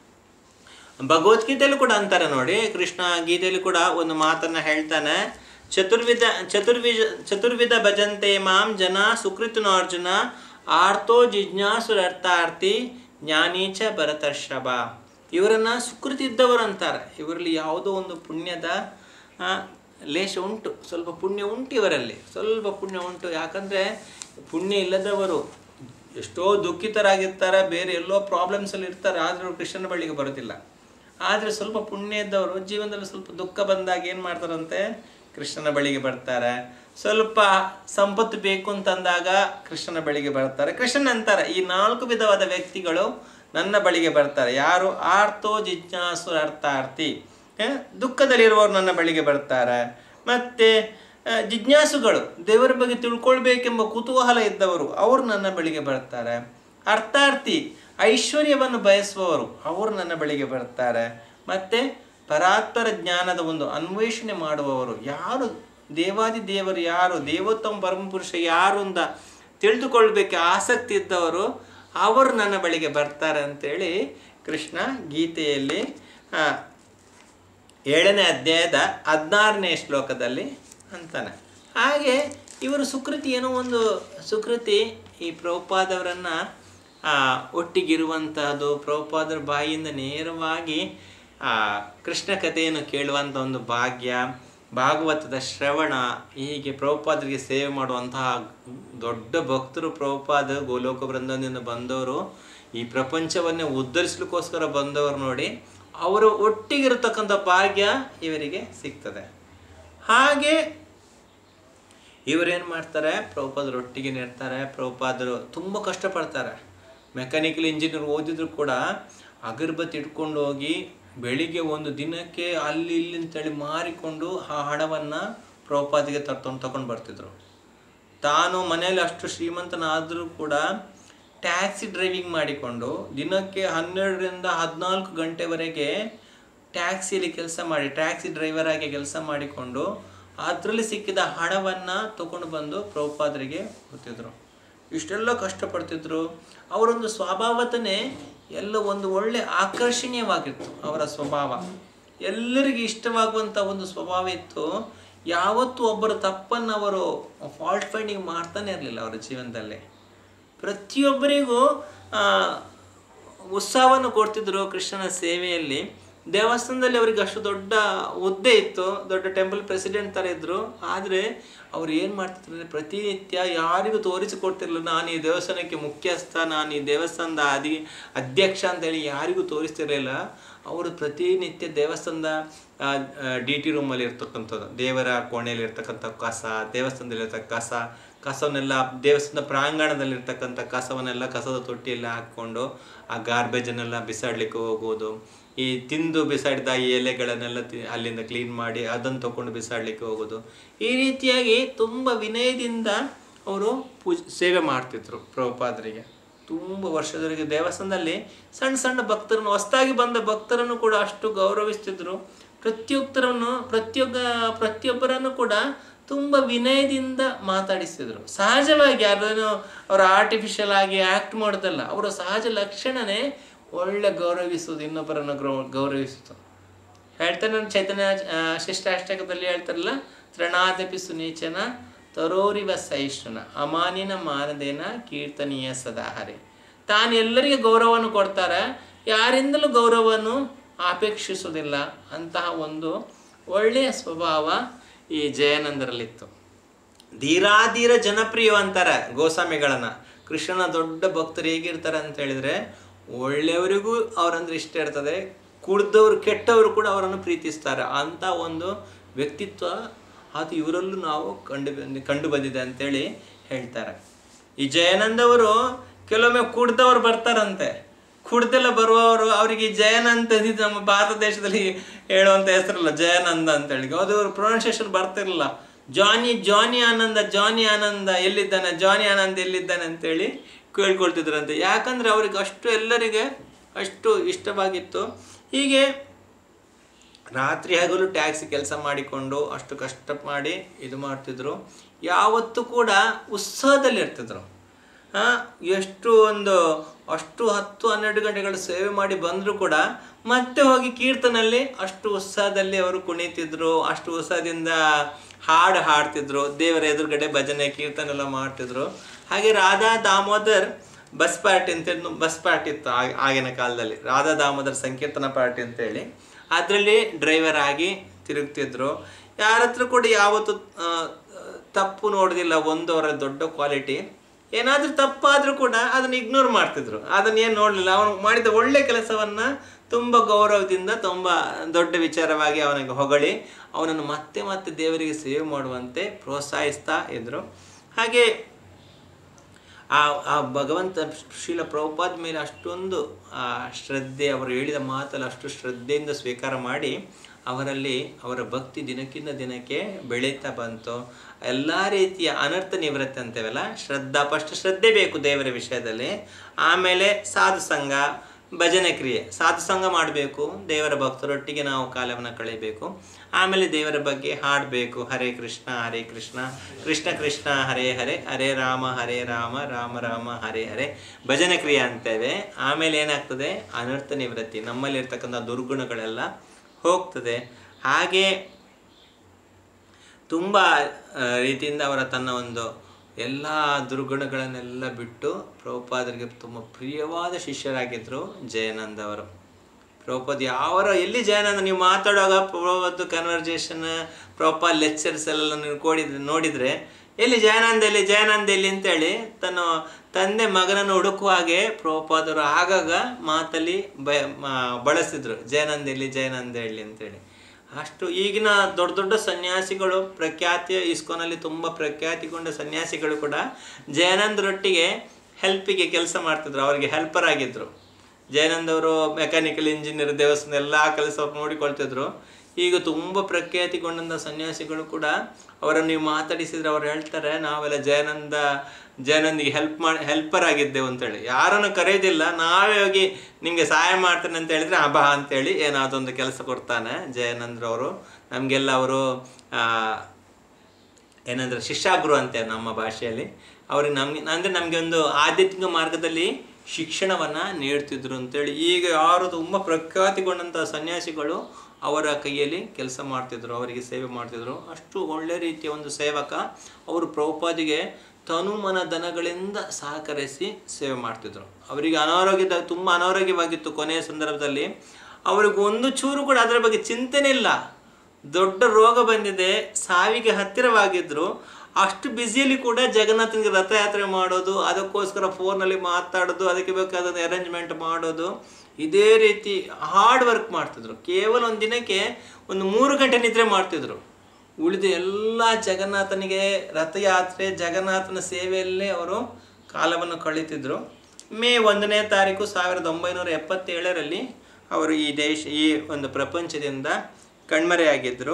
ಭಗವದ್ಗೀತೆಯಲ್ಲೂ ಕೂಡ ಅಂತಾರೆ ನೋಡಿ ಕೃಷ್ಣ ಗೀತೆಯಲ್ಲೂ ಕೂಡ ಒಂದು ಮಾತನ್ನ ಹೇಳ್ತಾನೆ ಚತುರ್ವಿಧ ಚತುರ್ವಿಧ ಚತುರ್ವಿಧ ಭಜಂತೆ ಮಾಂ ಜನ ಸುಕೃತನು ಅರ್ಜುನ ಆರ್ತೋ ಜಿಜ್ಞಾಸುರರ್ಥಾರ್ಥಿ ಜ್ಞಾನೀಚ ಭರತರ್ಷಭ ಇವರನ್ನ ಸುಕೃತಿ ಇದ್ದವರು ಅಂತಾರೆ ಇವರಲ್ಲಿ ಯಾವುದೋ ಒಂದು ಪುಣ್ಯದ ಆ, ಲೇಷ ಉಂಟು ಸ್ವಲ್ಪ ಪುಣ್ಯ ಉಂಟು ಇವರಲ್ಲಿ ಸ್ವಲ್ಪ ಪುಣ್ಯ ಉಂಟು ಯಾಕಂದರೆ ಪುಣ್ಯ ಇಲ್ಲದವರು ಎಷ್ಟೋ ದುಃಖಿತರಾಗಿರ್ತಾರೆ ಬೇರೆ ಎಲ್ಲೋ ಪ್ರಾಬ್ಲಮ್ಸಲ್ಲಿ ಇರ್ತಾರೆ ಆದರೂ ಕೃಷ್ಣನ ಬಳಿಗೆ ಬರೋದಿಲ್ಲ ಆದರೆ ಸ್ವಲ್ಪ ಪುಣ್ಯ ಇದ್ದವರು ಜೀವನದಲ್ಲಿ ಸ್ವಲ್ಪ ದುಃಖ ಬಂದಾಗ ಏನು ಮಾಡ್ತಾರಂತೆ ಕೃಷ್ಣನ ಬಳಿಗೆ ಬರ್ತಾರೆ ಸ್ವಲ್ಪ ಸಂಪತ್ತು ಬೇಕು ಅಂತಂದಾಗ ಕೃಷ್ಣನ ಬಳಿಗೆ ಬರ್ತಾರೆ ಕೃಷ್ಣನ್ ಅಂತಾರೆ ಈ ನಾಲ್ಕು ವಿಧವಾದ ವ್ಯಕ್ತಿಗಳು ನನ್ನ ಬಳಿಗೆ ಬರ್ತಾರೆ ಯಾರು ಆರ್ತೋ ಜಿಜ್ಞಾಸು ಅರ್ಥಾರ್ಥಿ ಆ, ದುಃಖದಲ್ಲಿರುವವರು ನನ್ನ ಬಳಿಗೆ ಬರ್ತಾರೆ ಮತ್ತೆ ಆ, ಜಿಜ್ಞಾಸುಗಳು ದೇವರ ಬಗ್ಗೆ ತಿಳ್ಕೊಳ್ಬೇಕೆಂಬ ಕುತೂಹಲ ಇದ್ದವರು ಅವರು ನನ್ನ ಬಳಿಗೆ ಬರ್ತಾರೆ ಅರ್ಥಾರ್ಥಿ ಐಶ್ವರ್ಯವನ್ನು ಬಯಸುವವರು ಅವರು ನನ್ನ ಬಳಿಗೆ ಬರ್ತಾರೆ ಮತ್ತೆ ಪರಾತ್ಪರ ಜ್ಞಾನದ ಒಂದು ಅನ್ವೇಷಣೆ ಮಾಡುವವರು ಯಾರು ದೇವಾದಿ ದೇವರು ಯಾರು ದೇವೋತ್ತಮ ಪರಮಪುರುಷ ಯಾರು ಅಂತ ತಿಳಿದುಕೊಳ್ಬೇಕು ಆಸಕ್ತಿ ಇದ್ದವರು ಅವರು ನನ್ನ ಬಳಿಗೆ ಬರ್ತಾರೆ ಅಂತೇಳಿ ಕೃಷ್ಣ ಗೀತೆಯಲ್ಲಿ ಆ, ಏಳನೇ ಅಧ್ಯಾಯದ ಹದಿನಾರನೇ ಶ್ಲೋಕದಲ್ಲಿ ಅಂತಾನೆ ಹಾಗೆ ಇವರು ಸುಕೃತಿ ಏನೋ ಒಂದು ಸುಕೃತಿ ಈ ಪ್ರಭುಪಾದವರನ್ನು ಒಟ್ಟಿಗಿರುವಂತಹದ್ದು ಪ್ರಭುಪಾದರ ಬಾಯಿಯಿಂದ ನೇರವಾಗಿ ಆ, ಕೃಷ್ಣ ಕಥೆಯನ್ನು ಕೇಳುವಂಥ ಒಂದು ಭಾಗ್ಯ ಭಾಗವತದ ಶ್ರವಣ ಹೀಗೆ ಪ್ರಭುಪಾದರಿಗೆ ಸೇವೆ ಮಾಡುವಂತಹ ದೊಡ್ಡ ಭಕ್ತರು ಪ್ರಭುಪಾದ ಗೋಲೋಕ ಬೃಂದದಿಂದ ಬಂದವರು ಈ ಪ್ರಪಂಚವನ್ನೇ ಉದ್ಧರಿಸ್ಲಿಕ್ಕೋಸ್ಕರ ಬಂದವರು ನೋಡಿ ಅವರು ಒಟ್ಟಿಗಿರತಕ್ಕಂಥ ಭಾಗ್ಯ ಇವರಿಗೆ ಸಿಗ್ತದೆ ಹಾಗೆ ಇವರೇನು ಮಾಡ್ತಾರೆ ಪ್ರಭುಪಾದರು ಒಟ್ಟಿಗೆ ಇರ್ತಾರೆ ಪ್ರಭುಪಾದರು ತುಂಬ ಕಷ್ಟಪಡ್ತಾರೆ ಮೆಕ್ಯಾನಿಕಲ್ ಇಂಜಿನಿಯರ್ ಓದಿದ್ರು ಕೂಡ ಅಗರಬತ್ತಿ ಇಟ್ಕೊಂಡು ಹೋಗಿ ಬೆಳಿಗ್ಗೆ ಒಂದು ದಿನಕ್ಕೆ ಅಲ್ಲಿ ಇಲ್ಲಿ ಅಂತೇಳಿ ಮಾರಿಕೊಂಡು ಆ ಹಣವನ್ನು ಪ್ರಭುಪಾದಿಗೆ ತರ್ಕೊಂಡು ತಗೊಂಡು ಬರ್ತಿದ್ರು ತಾನು ಮನೆಯಲ್ಲಿ ಅಷ್ಟು ಶ್ರೀಮಂತನಾದರೂ ಕೂಡ ಟ್ಯಾಕ್ಸಿ ಡ್ರೈವಿಂಗ್ ಮಾಡಿಕೊಂಡು ದಿನಕ್ಕೆ ಹನ್ನೆರಡರಿಂದ ಹದಿನಾಲ್ಕು ಗಂಟೆವರೆಗೆ ಟ್ಯಾಕ್ಸಿಯಲ್ಲಿ ಕೆಲಸ ಮಾಡಿ ಟ್ಯಾಕ್ಸಿ ಡ್ರೈವರ್ ಆಗಿ ಕೆಲಸ ಮಾಡಿಕೊಂಡು ಅದರಲ್ಲಿ ಸಿಕ್ಕಿದ ಹಣವನ್ನು ತಗೊಂಡು ಬಂದು ಪ್ರಭುಪಾದರಿಗೆ ಕೊಡ್ತಿದ್ರು ಇಷ್ಟೆಲ್ಲ ಕಷ್ಟಪಡ್ತಿದ್ರು ಅವರೊಂದು ಸ್ವಭಾವತನೇ ಎಲ್ಲ ಒಂದು ಒಳ್ಳೆ ಆಕರ್ಷಣೀಯವಾಗಿತ್ತು ಅವರ ಸ್ವಭಾವ ಎಲ್ಲರಿಗೂ ಇಷ್ಟವಾಗುವಂಥ ಒಂದು ಸ್ವಭಾವ ಇತ್ತು ಯಾವತ್ತೂ ಒಬ್ಬರ ತಪ್ಪನ್ನು ಅವರು ಫಾಲ್ಟ್ ಫೈಂಡಿಂಗ್ ಮಾಡ್ತಾನೆ ಇರಲಿಲ್ಲ ಅವರ ಜೀವನದಲ್ಲಿ ಪ್ರತಿಯೊಬ್ಬರಿಗೂ ಆ, ಉತ್ಸಾಹವನ್ನು ಕೊಡ್ತಿದ್ರು ಕೃಷ್ಣನ ಸೇವೆಯಲ್ಲಿ ದೇವಸ್ಥಾನದಲ್ಲಿ ಅವರಿಗೆ ಅಷ್ಟು ದೊಡ್ಡ ಹುದ್ದೆ ಇತ್ತು ದೊಡ್ಡ ಟೆಂಪಲ್ ಪ್ರೆಸಿಡೆಂಟ್ ಥರ ಇದ್ದರು ಆದರೆ ಅವ್ರು ಏನು ಮಾಡ್ತಿದ್ರು ಅಂದರೆ ಪ್ರತಿನಿತ್ಯ ಯಾರಿಗೂ ತೋರಿಸಿಕೊಡ್ತಿರ್ಲಿಲ್ಲ ನಾನು ಈ ದೇವಸ್ಥಾನಕ್ಕೆ ಮುಖ್ಯಸ್ಥ ನಾನು ಈ ದೇವಸ್ಥಾನದ ಅಧಿ ಅಧ್ಯಕ್ಷ ಅಂತೇಳಿ ಯಾರಿಗೂ ತೋರಿಸ್ತಿರಲಿಲ್ಲ ಅವರು ಪ್ರತಿನಿತ್ಯ ದೇವಸ್ಥಾನದ ಡಿ ಟಿ ರೂಮಲ್ಲಿ ಇರ್ತಕ್ಕಂಥದ್ದು ದೇವರ ಕೋಣೆಯಲ್ಲಿ ಇರ್ತಕ್ಕಂಥ ಕಸ ದೇವಸ್ಥಾನದಲ್ಲಿ ಇರ್ತಕ್ಕ ಕಸ ಕಸವನ್ನೆಲ್ಲ ದೇವಸ್ಥಾನದ ಪ್ರಾಂಗಣದಲ್ಲಿರ್ತಕ್ಕಂಥ ಕಸವನ್ನೆಲ್ಲ ಕಸದ ತೊಟ್ಟಿಯಲ್ಲಿ ಹಾಕ್ಕೊಂಡು ಆ ಗಾರ್ಬೇಜನ್ನೆಲ್ಲ ಬಿಸಾಡ್ಲಿಕ್ಕೆ ಹೋಗೋದು ಈ ತಿಂದು ಬಿಸಾಡಿದ ಈ ಎಲೆಗಳನ್ನೆಲ್ಲ ತಿ ಅಲ್ಲಿಂದ ಕ್ಲೀನ್ ಮಾಡಿ ಅದನ್ನು ತಗೊಂಡು ಬಿಸಾಡ್ಲಿಕ್ಕೆ ಹೋಗೋದು ಈ ರೀತಿಯಾಗಿ ತುಂಬ ವಿನಯದಿಂದ ಅವರು ಪೂಜೆ ಸೇವೆ ಮಾಡ್ತಿದ್ರು ಪ್ರಭುಪಾದರಿಗೆ ತುಂಬ ವರ್ಷದವರೆಗೆ ದೇವಸ್ಥಾನದಲ್ಲಿ ಸಣ್ಣ ಸಣ್ಣ ಭಕ್ತರನ್ನು ಹೊಸದಾಗಿ ಬಂದ ಭಕ್ತರನ್ನು ಕೂಡ ಅಷ್ಟು ಗೌರವಿಸ್ತಿದ್ರು ಪ್ರತಿಯೊಬ್ಬರನ್ನು ಪ್ರತಿಯೊಬ್ಬ ಪ್ರತಿಯೊಬ್ಬರನ್ನು ಕೂಡ ತುಂಬ ವಿನಯದಿಂದ ಮಾತಾಡಿಸ್ತಿದ್ರು ಸಹಜವಾಗಿ ಯಾರನ್ನು ಅವರು ಆರ್ಟಿಫಿಷಿಯಲ್ ಆಗಿ ಆ್ಯಕ್ಟ್ ಮಾಡೋದಲ್ಲ ಅವರ ಸಹಜ ಲಕ್ಷಣನೇ ಒಳ್ಳೆ ಗೌರವಿಸುವುದು ಇನ್ನೊಬ್ಬರನ್ನು ಗೌ ಗೌರವಿಸುವುದು ಹೇಳ್ತಾರೆ ನಾನು ಚೈತನ್ಯ ಆ, ಶಿಷ್ಟಾಷ್ಟಕದಲ್ಲಿ ಹೇಳ್ತಾರಲ್ಲ ತೃಣಾದಪಿ ಸುನೀಚನ ತರೋರಿವ ಸಹಿಷ್ಣುನ ಅಮಾನಿನ ಮಾನದೇನ ಕೀರ್ತನೀಯ ಸದಾಹರಿ ತಾನು ಎಲ್ಲರಿಗೆ ಗೌರವವನ್ನು ಕೊಡ್ತಾರೆ ಯಾರಿಂದಲೂ ಗೌರವವನ್ನು ಅಪೇಕ್ಷಿಸುವುದಿಲ್ಲ ಅಂತಹ ಒಂದು ಒಳ್ಳೆಯ ಸ್ವಭಾವ ಈ ಜಯಾನಂದರಲ್ಲಿತ್ತು ಧೀರಾಧೀರ ಜನಪ್ರಿಯ ಅಂತಾರೆ ಗೋಸ್ವಾಮಿಗಳನ್ನ ಕೃಷ್ಣನ ದೊಡ್ಡ ಭಕ್ತರು ಹೇಗಿರ್ತಾರೆ ಅಂತ ಹೇಳಿದ್ರೆ ಒಳ್ಳೆಯವರಿಗೂ ಅವರಂದ್ರೆ ಇಷ್ಟ ಇರ್ತದೆ ಕುಡ್ದವರು ಕೆಟ್ಟವರು ಕೂಡ ಅವರನ್ನು ಪ್ರೀತಿಸ್ತಾರೆ ಅಂತ ಒಂದು ವ್ಯಕ್ತಿತ್ವ ಅದು ಇವರಲ್ಲೂ ನಾವು ಕಂಡು ಬಂದು ಕಂಡು ಬಂದಿದೆ ಅಂತೇಳಿ ಹೇಳ್ತಾರೆ ಈ ಜಯಾನಂದವರು ಕೆಲವೊಮ್ಮೆ ಕುಡ್ದವ್ರು ಬರ್ತಾರಂತೆ ಕುಡ್ದೆಲ್ಲ ಬರುವವರು ಅವರಿಗೆ ಜಯಾನಂದ ಇದು ನಮ್ಮ ಭಾರತ ದೇಶದಲ್ಲಿ ಹೇಳುವಂಥ ಹೆಸರಲ್ಲ ಜಯಾನಂದ ಅಂತೇಳಿ ಅದು ಅವ್ರ ಪ್ರೊನೌನ್ಸಿಯೇಷನ್ ಬರ್ತಿರಲಿಲ್ಲ ಜಾನಿ ಜಾನಿ ಆನಂದ ಜಾನಿ ಆನಂದ ಎಲ್ಲಿದ್ದಾನೆ ಜಾನಿ ಆನಂದ್ ಎಲ್ಲಿದ್ದಾನೆ ಅಂತೇಳಿ ಕೇಳ್ಕೊಳ್ತಿದ್ರಂತೆ ಯಾಕಂದ್ರೆ ಅವ್ರಿಗೆ ಅಷ್ಟು ಎಲ್ಲರಿಗೆ ಅಷ್ಟು ಇಷ್ಟವಾಗಿತ್ತು ಹೀಗೆ ರಾತ್ರಿ ಹಗಲು ಟ್ಯಾಕ್ಸಿ ಕೆಲಸ ಮಾಡಿಕೊಂಡು ಅಷ್ಟು ಕಷ್ಟ ಮಾಡಿ ಇದು ಮಾಡ್ತಿದ್ರು ಯಾವತ್ತೂ ಕೂಡ ಉತ್ಸಾಹದಲ್ಲಿ ಇರ್ತಿದ್ರು ಆ, ಎಷ್ಟು ಒಂದು ಅಷ್ಟು ಹತ್ತು ಹನ್ನೆರಡು ಗಂಟೆಗಳು ಸೇವೆ ಮಾಡಿ ಬಂದರೂ ಕೂಡ ಮತ್ತೆ ಹೋಗಿ ಕೀರ್ತನಲ್ಲಿ ಅಷ್ಟು ಉತ್ಸಾಹದಲ್ಲಿ ಅವರು ಕುಣಿತಿದ್ರು ಅಷ್ಟು ಉತ್ಸಾಹದಿಂದ ಹಾಡು ಹಾಡ್ತಿದ್ರು ದೇವರ ಎದುರುಗಡೆ ಭಜನೆ ಕೀರ್ತನೆ ಎಲ್ಲ ಮಾಡ್ತಿದ್ರು ಹಾಗೆ ರಾಧಾ ದಾಮೋದರ್ ಬಸ್ ಪಾರ್ಟಿ ಅಂತ ಹೇಳಿ ಬಸ್ ಪಾರ್ಟಿ ಇತ್ತು ಆಗ- ಆಗಿನ ಕಾಲದಲ್ಲಿ ರಾಧಾ ದಾಮೋದರ್ ಸಂಕೀರ್ತನ ಪಾರ್ಟಿ ಅಂತೇಳಿ ಅದರಲ್ಲಿ ಡ್ರೈವರ್ ಆಗಿ ತಿರುಗ್ತಿದ್ರು ಯಾರ ಹತ್ರ ಕೂಡ ಯಾವತ್ತು ಆ, ತಪ್ಪು ನೋಡೋದಿಲ್ಲ ಒಂದು ಅವರ ದೊಡ್ಡ ಕ್ವಾಲಿಟಿ ಏನಾದರೂ ತಪ್ಪಾದರೂ ಕೂಡ ಅದನ್ನು ಇಗ್ನೋರ್ ಮಾಡ್ತಿದ್ರು ಅದನ್ನ ಏನು ನೋಡಲಿಲ್ಲ ಅವನು ಮಾಡಿದ ಒಳ್ಳೆ ಕೆಲಸವನ್ನ ತುಂಬ ಗೌರವದಿಂದ ತುಂಬ ದೊಡ್ಡ ವಿಚಾರವಾಗಿ ಅವನಿಗೆ ಹೊಗಳಿ ಅವನನ್ನು ಮತ್ತೆ ಮತ್ತೆ ದೇವರಿಗೆ ಸೇವೆ ಮಾಡುವಂತೆ ಪ್ರೋತ್ಸಾಹಿಸ್ತಾ ಇದ್ರು ಹಾಗೆ ಆ ಆ ಭಗವಂತ ಶೀಲ ಪ್ರಭುಪಾದ ಮೇಲೆ ಅಷ್ಟೊಂದು ಆ ಶ್ರದ್ಧೆ ಅವರು ಹೇಳಿದ ಮಾತಲ್ಲಿ ಅಷ್ಟು ಶ್ರದ್ಧೆಯಿಂದ ಸ್ವೀಕಾರ ಮಾಡಿ ಅವರಲ್ಲಿ ಅವರ ಭಕ್ತಿ ದಿನಕ್ಕಿಂತ ದಿನಕ್ಕೆ ಬೆಳೀತಾ ಬಂತು ಎಲ್ಲ ರೀತಿಯ ಅನರ್ಥ ನಿವೃತ್ತಿ ಅಂತೇವಲ್ಲ ಶ್ರದ್ಧಾ ಫಸ್ಟ್ ಶ್ರದ್ಧೆ ಬೇಕು ದೇವರ ವಿಷಯದಲ್ಲಿ ಆಮೇಲೆ ಸಾಧು ಸಂಘ ಭಜನೆ ಕ್ರಿಯೆ ಸಾಧು ಸಂಘ ಮಾಡಬೇಕು ದೇವರ ಭಕ್ತರೊಟ್ಟಿಗೆ ನಾವು ಕಾಲವನ್ನು ಕಳೆಯಬೇಕು ಆಮೇಲೆ ದೇವರ ಬಗ್ಗೆ ಹಾಡಬೇಕು ಹರೇ ಕೃಷ್ಣ ಹರೇ ಕೃಷ್ಣ ಕೃಷ್ಣ ಕೃಷ್ಣ ಹರೇ ಹರೇ ಹರೇ ರಾಮ ಹರೇ ರಾಮ ರಾಮ ರಾಮ ಹರೇ ಹರೇ ಭಜನೆ ಕ್ರಿಯೆ ಅಂತೇವೆ ಆಮೇಲೆ ಏನಾಗ್ತದೆ ಅನರ್ಥ ನಿವೃತ್ತಿ ನಮ್ಮಲ್ಲಿರ್ತಕ್ಕಂಥ ದುರ್ಗುಣಗಳೆಲ್ಲ ಹೋಗ್ತದೆ ಹಾಗೆ ತುಂಬ ಆ, ರೀತಿಯಿಂದ ಅವರ ತನ್ನ ಒಂದು ಎಲ್ಲ ದುರ್ಗುಣಗಳನ್ನೆಲ್ಲ ಬಿಟ್ಟು ಪ್ರಭುಪಾದರಿಗೆ ತುಂಬ ಪ್ರಿಯವಾದ ಶಿಷ್ಯರಾಗಿದ್ದರು ಜಯಾನಂದ ಅವರು ಪ್ರಭುಪಾದ್ ಯಾವರ ಎಲ್ಲಿ ಜಯಾನಂದ ನೀವು ಮಾತಾಡುವಾಗ ಪ್ರಭುಪಾದ್ ಕನ್ವರ್ಜೇಷನ್ ಪ್ರಭುಪಾದ್ ಲೆಕ್ಚರ್ಸ್ ಎಲ್ಲ ನೀವು ಕೊಡಿದ್ರೆ ನೋಡಿದರೆ ಎಲ್ಲಿ ಜಯಾನಂದ ಎಲ್ಲಿ ಜಯಾನಂದ ಎಲ್ಲಿ ಅಂತೇಳಿ ತನ್ನ ತಂದೆ ಮಗನನ್ನು ಹುಡುಕುವ ಹಾಗೆ ಪ್ರಭುಪಾದರು ಆಗಾಗ ಮಾತಲ್ಲಿ ಬ ಮ- ಬಳಸಿದ್ರು ಜಯಾನಂದ ಎಲ್ಲಿ ಜಯಾನಂದ ಎಲ್ಲಿ ಅಂತೇಳಿ ಅಷ್ಟು ಈಗಿನ ದೊಡ್ಡ ದೊಡ್ಡ ಸನ್ಯಾಸಿಗಳು ಪ್ರಖ್ಯಾತಿಯ ಇಸ್ಕೋನಲ್ಲಿ ತುಂಬ ಪ್ರಖ್ಯಾತಿಗೊಂಡ ಸನ್ಯಾಸಿಗಳು ಕೂಡ ಜಯಾನಂದರೊಟ್ಟಿಗೆ ಹೆಲ್ಪಿಗೆ ಕೆಲಸ ಮಾಡ್ತಿದ್ರು ಅವರಿಗೆ ಹೆಲ್ಪರ್ ಆಗಿದ್ರು ಜಯಾನಂದ್ ಅವರು ಮೆಕ್ಯಾನಿಕಲ್ ಇಂಜಿನಿಯರ್ ದೇವಸ್ಥಾನ ಎಲ್ಲ ಕೆಲಸ ಅವ್ರು ನೋಡಿಕೊಳ್ತಿದ್ರು ಈಗ ತುಂಬ ಪ್ರಖ್ಯಾತಿಗೊಂಡಂಥ ಸನ್ಯಾಸಿಗಳು ಕೂಡ ಅವರನ್ನು ನೀವು ಮಾತಾಡಿಸಿದ್ರೆ ಅವ್ರು ಹೇಳ್ತಾರೆ ನಾವೆಲ್ಲ ಜಯಾನಂದ ಜಯಾನಂದಿಗೆ ಹೆಲ್ಪ್ ಮಾಡಿ ಹೆಲ್ಪರ್ ಆಗಿದ್ದೆವು ಅಂತೇಳಿ ಯಾರನ್ನು ಕರೆಯೋದಿಲ್ಲ ನಾವೇ ಹೋಗಿ ನಿಮಗೆ ಸಹಾಯ ಮಾಡ್ತೇನೆ ಅಂತ ಹೇಳಿದ್ರೆ ಅಬಾ ಅಂತೇಳಿ ಏನಾದೊಂದು ಕೆಲಸ ಕೊಡ್ತಾನೆ ಜಯಾನಂದ್ರವರು ನಮಗೆಲ್ಲ ಅವರು ಏನಂದ್ರೆ ಶಿಷ್ಯಾಗುರು ಅಂತೆ ನಮ್ಮ ಭಾಷೆಯಲ್ಲಿ ಅವ್ರಿಗೆ ನಮಗೆ ಅಂದರೆ ನಮಗೆ ಒಂದು ಆಧ್ಯಾತ್ಮಿಕ ಮಾರ್ಗದಲ್ಲಿ ಶಿಕ್ಷಣವನ್ನು ನೀಡ್ತಿದ್ರು ಅಂತೇಳಿ ಈಗ ಯಾರು ತುಂಬ ಪ್ರಖ್ಯಾತಿಗೊಂಡಂಥ ಸನ್ಯಾಸಿಗಳು ಅವರ ಕೈಯಲ್ಲಿ ಕೆಲಸ ಮಾಡ್ತಿದ್ರು ಅವರಿಗೆ ಸೇವೆ ಮಾಡ್ತಿದ್ರು ಅಷ್ಟು ಒಳ್ಳೆ ರೀತಿಯ ಒಂದು ಸೇವಕ ಅವರು ಪ್ರಭುಪಾದಿಗೆ ತನು ಮನ ಧನಗಳಿಂದ ಸಹಕರಿಸಿ ಸೇವೆ ಮಾಡ್ತಿದ್ರು ಅವರಿಗೆ ಅನಾರೋಗ್ಯದ ತುಂಬ ಅನಾರೋಗ್ಯವಾಗಿತ್ತು ಕೊನೆಯ ಸಂದರ್ಭದಲ್ಲಿ ಅವ್ರಿಗೆ ಒಂದು ಚೂರು ಕೂಡ ಅದರ ಬಗ್ಗೆ ಚಿಂತೆನೇ ಇಲ್ಲ ದೊಡ್ಡ ರೋಗ ಬಂದಿದೆ ಸಾವಿಗೆ ಹತ್ತಿರವಾಗಿದ್ರು ಅಷ್ಟು ಬ್ಯುಸಿಯಲ್ಲಿ ಕೂಡ ಜಗನ್ನಾಥನಿಗೆ ರಥಯಾತ್ರೆ ಮಾಡೋದು ಅದಕ್ಕೋಸ್ಕರ ಫೋನಲ್ಲಿ ಮಾತಾಡೋದು ಅದಕ್ಕೆ ಬೇಕಾದ ಅರೇಂಜ್ಮೆಂಟ್ ಮಾಡೋದು ಇದೇ ರೀತಿ ಹಾರ್ಡ್ ವರ್ಕ್ ಮಾಡ್ತಿದ್ರು ಕೇವಲ ಒಂದು ದಿನಕ್ಕೆ ಒಂದು ಮೂರು ಗಂಟೆ ನಿದ್ರೆ ಮಾಡ್ತಿದ್ರು ಉಳಿದ ಎಲ್ಲ ಜಗನ್ನಾಥನಿಗೆ ರಥಯಾತ್ರೆ ಜಗನ್ನಾಥನ ಸೇವೆಯಲ್ಲೇ ಅವರು ಕಾಲವನ್ನು ಕಳೀತಿದ್ರು ಮೇ ಒಂದನೇ ತಾರೀಕು ಸಾವಿರದ ಒಂಬೈನೂರ ಎಪ್ಪತ್ತೇಳರಲ್ಲಿ ಅವರು ಈ ದೇಶ ಈ ಒಂದು ಪ್ರಪಂಚದಿಂದ ಕಣ್ಮರೆಯಾಗಿದ್ದರು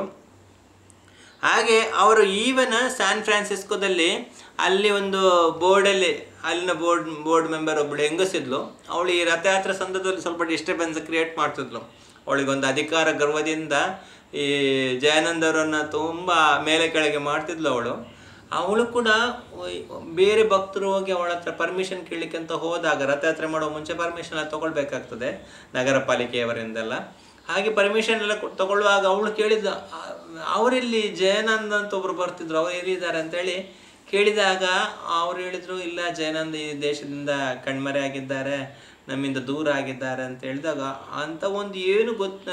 ಹಾಗೆ ಅವರು ಈವನ್ ಸ್ಯಾನ್ ಫ್ರಾನ್ಸಿಸ್ಕೋದಲ್ಲಿ ಅಲ್ಲಿ ಒಂದು ಬೋರ್ಡಲ್ಲಿ ಅಲ್ಲಿನ ಬೋರ್ಡ್ ಬೋರ್ಡ್ ಮೆಂಬರ್ ಒಬ್ಬಳು ಹೆಂಗಸಿದ್ಲು ಅವಳು ಈ ರಥಯಾತ್ರೆ ಸಂದರ್ಭದಲ್ಲಿ ಸ್ವಲ್ಪ ಡಿಸ್ಟರ್ಬೆನ್ಸ್ ಕ್ರಿಯೇಟ್ ಮಾಡ್ತಿದ್ಲು ಅವಳಿಗೊಂದು ಅಧಿಕಾರ ಗರ್ವದಿಂದ ಈ ಜಯಾನಂದವರನ್ನು ತುಂಬ ಮೇಲೆ ಕೆಳಗೆ ಮಾಡ್ತಿದ್ಲು ಅವಳು ಅವಳು ಕೂಡ ಒಯ್- ಬೇರೆ ಭಕ್ತರು ಹೋಗಿ ಅವಳ ಹತ್ರ ಪರ್ಮಿಷನ್ ಕೇಳಲಿಕ್ಕೆ ಅಂತ ಹೋದಾಗ ರಥಯಾತ್ರೆ ಮಾಡೋ ಮುಂಚೆ ಪರ್ಮಿಷನ್ ಎಲ್ಲ ತಗೊಳ್ಬೇಕಾಗ್ತದೆ ನಗರ ಪಾಲಿಕೆಯವರಿಂದೆಲ್ಲ ಹಾಗೆ ಪರ್ಮಿಷನ್ ಎಲ್ಲ ಕೊ- ತಗೊಳ್ಳುವಾಗ ಅವಳು ಕೇಳಿದ ಆ- ಅವರಿಲ್ಲಿ ಜಯಾನಂದ ಅಂತ ಒಬ್ರು ಬರ್ತಿದ್ರು ಅವ್ರು ಎಲ್ಲಿದ್ದಾರೆ ಅಂತೇಳಿ ಕೇಳಿದಾಗ ಅವ್ರು ಹೇಳಿದ್ರು ಇಲ್ಲ ಜಯಾನಂದ ಈ ದೇಶದಿಂದ ಕಣ್ಮರೆ ಆಗಿದ್ದಾರೆ ನಮ್ಮಿಂದ ದೂರ ಆಗಿದ್ದಾರೆ ಅಂತ ಹೇಳಿದಾಗ ಅಂತ ಒಂದು ಏನು ಗೊತ್ತ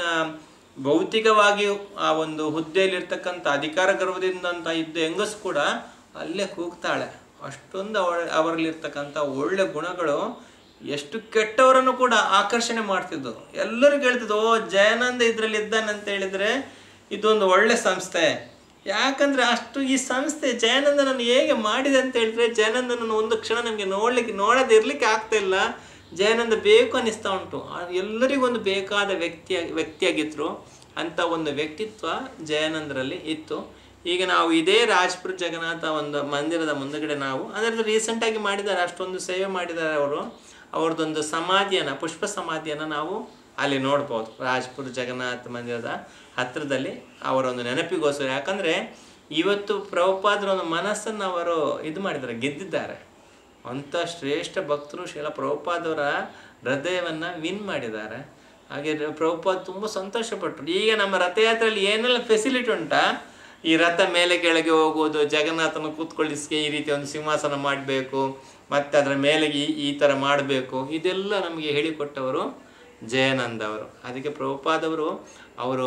ಭೌತಿಕವಾಗಿ ಆ ಒಂದು ಹುದ್ದೆಯಲ್ಲಿರ್ತಕ್ಕಂಥ ಅಧಿಕಾರ ಗರ್ವದಿಂದ ಅಂತ ಇದ್ದ ಹೆಂಗಸು ಕೂಡ ಅಲ್ಲೇ ಕೂಗ್ತಾಳೆ ಅಷ್ಟೊಂದು ಅವಳ ಅವರಲ್ಲಿರ್ತಕ್ಕಂಥ ಒಳ್ಳೆ ಗುಣಗಳು ಎಷ್ಟು ಕೆಟ್ಟವರನ್ನು ಕೂಡ ಆಕರ್ಷಣೆ ಮಾಡ್ತಿದ್ದು ಎಲ್ಲರಿಗೂ ಹೇಳ್ತಿದ್ದು ಓ ಜಯಾನಂದ ಇದರಲ್ಲಿ ಇದ್ದಾನೆ ಅಂತ ಹೇಳಿದ್ರೆ ಇದೊಂದು ಒಳ್ಳೆ ಸಂಸ್ಥೆ ಯಾಕಂದ್ರೆ ಅಷ್ಟು ಈ ಸಂಸ್ಥೆ ಜಯಾನಂದನನ್ನು ಹೇಗೆ ಮಾಡಿದೆ ಅಂತ ಹೇಳಿದ್ರೆ ಜಯಾನಂದನನ್ನು ಒಂದು ಕ್ಷಣ ನಮಗೆ ನೋಡ್ಲಿಕ್ಕೆ ನೋಡದೆ ಇರ್ಲಿಕ್ಕೆ ಆಗ್ತಾ ಇಲ್ಲ ಜಯಾನಂದ ಬೇಕು ಅನ್ನಿಸ್ತಾ ಉಂಟು ಆ ಎಲ್ಲರಿಗೂ ಒಂದು ಬೇಕಾದ ವ್ಯಕ್ತಿಯ ವ್ಯಕ್ತಿಯಾಗಿದ್ರು ಅಂತ ಒಂದು ವ್ಯಕ್ತಿತ್ವ ಜಯಾನಂದರಲ್ಲಿ ಇತ್ತು ಈಗ ನಾವು ಇದೇ ರಾಜ್ಪುರ ಜಗನ್ನಾಥ ಒಂದು ಮಂದಿರದ ಮುಂದಗಡೆ ನಾವು ಅದರಲ್ಲಿ ರೀಸೆಂಟಾಗಿ ಮಾಡಿದ್ದಾರೆ ಅಷ್ಟೊಂದು ಸೇವೆ ಮಾಡಿದ್ದಾರೆ ಅವರು ಅವ್ರದ್ದೊಂದು ಸಮಾಧಿಯನ್ನು ಪುಷ್ಪ ಸಮಾಧಿಯನ್ನು ನಾವು ಅಲ್ಲಿ ನೋಡ್ಬೋದು ರಾಜ್ಪುರ ಜಗನ್ನಾಥ ಮಂದಿರದ ಹತ್ತಿರದಲ್ಲಿ ಅವರ ಒಂದು ನೆನಪಿಗೋಸ್ಕರ ಯಾಕಂದರೆ ಇವತ್ತು ಪ್ರಭುಪಾದರ ಒಂದು ಮನಸ್ಸನ್ನು ಅವರು ಇದು ಮಾಡಿದ್ದಾರೆ ಗೆದ್ದಿದ್ದಾರೆ ಅಂಥ ಶ್ರೇಷ್ಠ ಭಕ್ತರು ಶಿಲ ಪ್ರಭುಪಾದವರ ಹೃದಯವನ್ನು ವಿನ್ ಮಾಡಿದ್ದಾರೆ ಹಾಗೆ ರ- ಪ್ರಭುಪಾದ್ ತುಂಬ ಸಂತೋಷಪಟ್ಟರು ಈಗ ನಮ್ಮ ರಥಯಾತ್ರೆಯಲ್ಲಿ ಏನೆಲ್ಲ ಫೆಸಿಲಿಟಿ ಉಂಟಾ ಈ ರಥ ಮೇಲೆ ಕೆಳಗೆ ಹೋಗುವುದು ಜಗನ್ನಾಥನ ಕೂತ್ಕೊಳ್ಳಿಸ್ಕೆ ಈ ರೀತಿ ಒಂದು ಸಿಂಹಾಸನ ಮಾಡಬೇಕು ಮತ್ತು ಅದರ ಮೇಲೆ ಈ ಈ ಥರ ಮಾಡಬೇಕು ಇದೆಲ್ಲ ನಮಗೆ ಹೇಳಿಕೊಟ್ಟವರು ಜಯಾನಂದ ಅವರು ಅದಕ್ಕೆ ಪ್ರಭುಪಾದವರು ಅವರು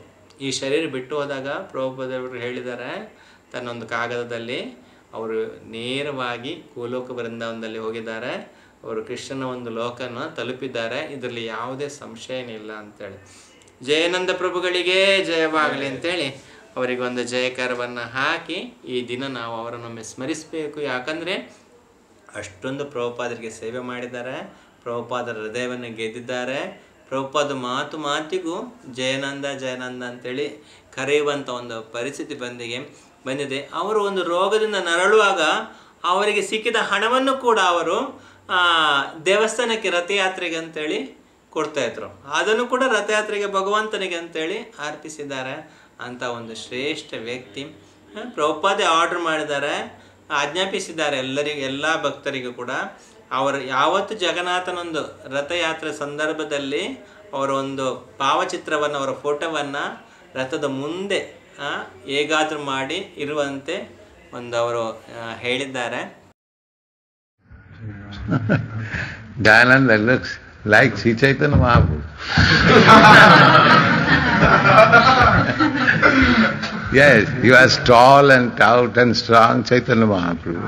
ಈ ಶರೀರ ಬಿಟ್ಟು ಹೋದಾಗ ಪ್ರಭುಪಾದವರು ಹೇಳಿದ್ದಾರೆ ತನ್ನೊಂದು ಕಾಗದದಲ್ಲಿ ಅವರು ನೇರವಾಗಿ ಗೋಲೋಕ ಬೃಂದಾವನದಲ್ಲಿ ಹೋಗಿದ್ದಾರೆ ಅವರು ಕೃಷ್ಣನ ಒಂದು ಲೋಕನ ತಲುಪಿದ್ದಾರೆ ಇದರಲ್ಲಿ ಯಾವುದೇ ಸಂಶಯನಿಲ್ಲ ಅಂತೇಳಿ ಜಯಾನಂದ ಪ್ರಭುಗಳಿಗೆ ಜಯವಾಗಲಿ ಅಂತೇಳಿ ಅವರಿಗೆ ಒಂದು ಜಯಕರವನ್ನು ಹಾಕಿ ಈ ದಿನ ನಾವು ಅವರನ್ನೊಮ್ಮೆ ಸ್ಮರಿಸಬೇಕು ಯಾಕಂದರೆ ಅಷ್ಟೊಂದು ಪ್ರಭುಪಾದರಿಗೆ ಸೇವೆ ಮಾಡಿದ್ದಾರೆ ಪ್ರಭುಪಾದರ ಹೃದಯವನ್ನು ಗೆದ್ದಿದ್ದಾರೆ ಪ್ರಭುಪಾದ ಮಾತು ಮಾತಿಗೂ ಜಯನಂದ ಜಯನಂದ ಅಂತೇಳಿ ಕರೆಯುವಂಥ ಒಂದು ಪರಿಸ್ಥಿತಿ ಬಂದಿಗೆ ಬಂದಿದೆ ಅವರು ಒಂದು ರೋಗದಿಂದ ನರಳುವಾಗ ಅವರಿಗೆ ಸಿಕ್ಕಿದ ಹಣವನ್ನು ಕೂಡ ಅವರು ಆ, ದೇವಸ್ಥಾನಕ್ಕೆ ರಥಯಾತ್ರೆಗೆ ಅಂತೇಳಿ ಕೊಡ್ತಾ ಇದ್ರು ಅದನ್ನು ಕೂಡ ರಥಯಾತ್ರೆಗೆ ಭಗವಂತನಿಗೆ ಅಂತೇಳಿ ಅರ್ಪಿಸಿದ್ದಾರೆ ಅಂತ ಒಂದು ಶ್ರೇಷ್ಠ ವ್ಯಕ್ತಿ ಹ, ಪ್ರಭುಪಾದೆ ಆರ್ಡರ್ ಮಾಡಿದ್ದಾರೆ ಆಜ್ಞಾಪಿಸಿದ್ದಾರೆ ಎಲ್ಲರಿಗೂ ಎಲ್ಲ ಭಕ್ತರಿಗೂ ಕೂಡ ಅವರು ಯಾವತ್ತು ಜಗನ್ನಾಥನೊಂದು ರಥಯಾತ್ರೆ ಸಂದರ್ಭದಲ್ಲಿ ಅವರ ಒಂದು ಭಾವಚಿತ್ರವನ್ನು ಅವರ ಫೋಟೋವನ್ನು ರಥದ ಮುಂದೆ ಆ, ಹೇಗಾದ್ರೂ ಮಾಡಿ ಇರುವಂತೆ ಒಂದು ಅವರು ಆ, ಹೇಳಿದ್ದಾರೆ Dayananda looks like Sri Chaitanya Mahaprabhu. yes, he was tall and stout and strong Chaitanya Mahaprabhu.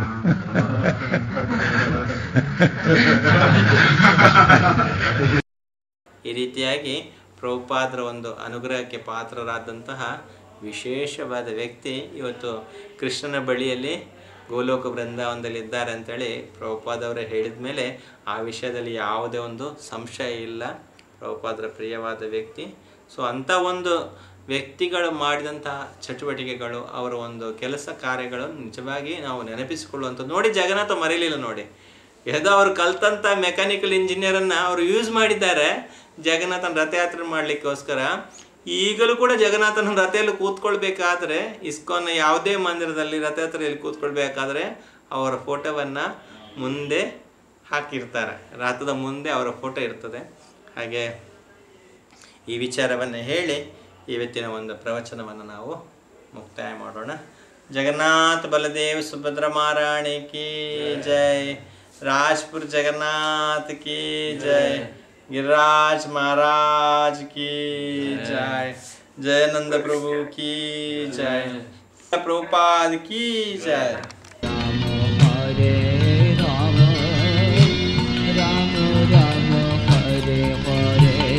ಈ ರೀತಿಯಾಗಿ ಪ್ರಭುಪಾದರ ಒಂದು ಅನುಗ್ರಹಕ್ಕೆ ಪಾತ್ರರಾದಂತಹ ವಿಶೇಷವಾದ ವ್ಯಕ್ತಿ ಇವತ್ತು ಕೃಷ್ಣನ ಬಳಿಯಲ್ಲಿ ಗೋಲೋಕ ಬೃಂದಾವನದಲ್ಲಿ ಇದ್ದಾರೆ ಅಂತೇಳಿ ಪ್ರಭುಪಾದವರೇ ಹೇಳಿದ ಮೇಲೆ ಆ ವಿಷಯದಲ್ಲಿ ಯಾವುದೇ ಒಂದು ಸಂಶಯ ಇಲ್ಲ ಪ್ರಭುಪಾದರ ಪ್ರಿಯವಾದ ವ್ಯಕ್ತಿ ಸೊ ಅಂಥ ಒಂದು ವ್ಯಕ್ತಿಗಳು ಮಾಡಿದಂತಹ ಚಟುವಟಿಕೆಗಳು ಅವರ ಒಂದು ಕೆಲಸ ಕಾರ್ಯಗಳು ನಿಜವಾಗಿ ನಾವು ನೆನಪಿಸಿಕೊಳ್ಳುವಂಥದ್ದು ನೋಡಿ ಜಗನ್ನಾಥ ಮರೀಲಿಲ್ಲ ನೋಡಿ ಯಾವುದೋ ಅವ್ರು ಕಲ್ತಂಥ ಮೆಕ್ಯಾನಿಕಲ್ ಇಂಜಿನಿಯರನ್ನು ಅವರು ಯೂಸ್ ಮಾಡಿದ್ದಾರೆ ಜಗನ್ನಾಥನ ರಥಯಾತ್ರೆ ಮಾಡಲಿಕ್ಕೋಸ್ಕರ ಈಗಲೂ ಕೂಡ ಜಗನ್ನಾಥನ ರಥೆಯಲ್ಲಿ ಕೂತ್ಕೊಳ್ಬೇಕಾದ್ರೆ ಇಸ್ಕಾನ್ನ ಯಾವುದೇ ಮಂದಿರದಲ್ಲಿ ರಥಯಾತ್ರೆಯಲ್ಲಿ ಕೂತ್ಕೊಳ್ಬೇಕಾದ್ರೆ ಅವರ ಫೋಟೋವನ್ನು ಮುಂದೆ ಹಾಕಿರ್ತಾರೆ ರಥದ ಮುಂದೆ ಅವರ ಫೋಟೋ ಇರ್ತದೆ ಹಾಗೆ ಈ ವಿಚಾರವನ್ನು ಹೇಳಿ ಇವತ್ತಿನ ಒಂದು ಪ್ರವಚನವನ್ನು ನಾವು ಮುಕ್ತಾಯ ಮಾಡೋಣ ಜಗನ್ನಾಥ ಬಲದೇವ್ ಸುಭದ್ರ ಮಹಾರಾಣಿ ಕಿ ಜೈ ರಾಜ್ಪುರ್ ಜಗನ್ನಾಥ್ ಕಿ ಜೈ गिरिराज महाराज की जय जयानंद प्रभु की जय प्रभुपाद की जय राम हरे राम राम राम हरे हरे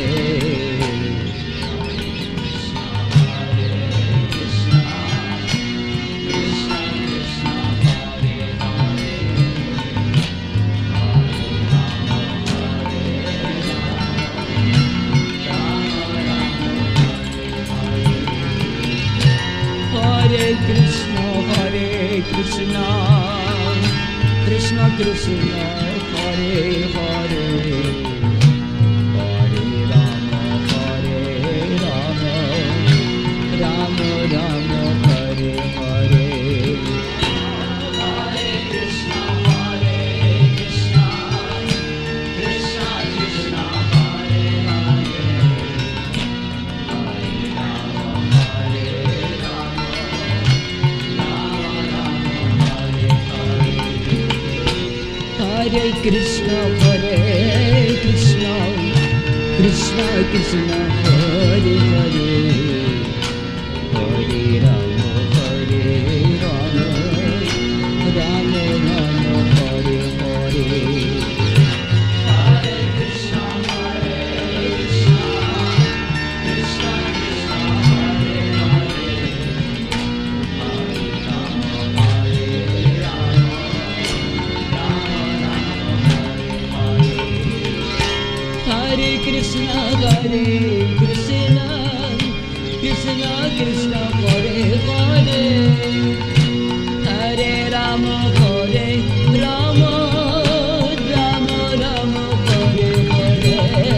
हरे कृष्ण हरे कृष्ण कृष्ण कृष्ण हरे हरे हरे राम हरे राम राम राम हरे हरे हरे कृष्ण हरे कृष्ण कृष्ण कृष्ण हरे हरे हरे राम हरे Ram Hare Krishna, Hare Krishna, Krishna Krishna, Hare Hare, Hare Rama, Hare Rama, Rama Rama, Hare Hare. Hare Krishna, Hare Krishna, Krishna Krishna, Hare Hare, Hare Rama, Hare Rama. Hare Krishna, Hare Krishna, Krishna Krishna, Hare Hare, Hare Rama, Hare Rama, Rama Rama, Hare Hare.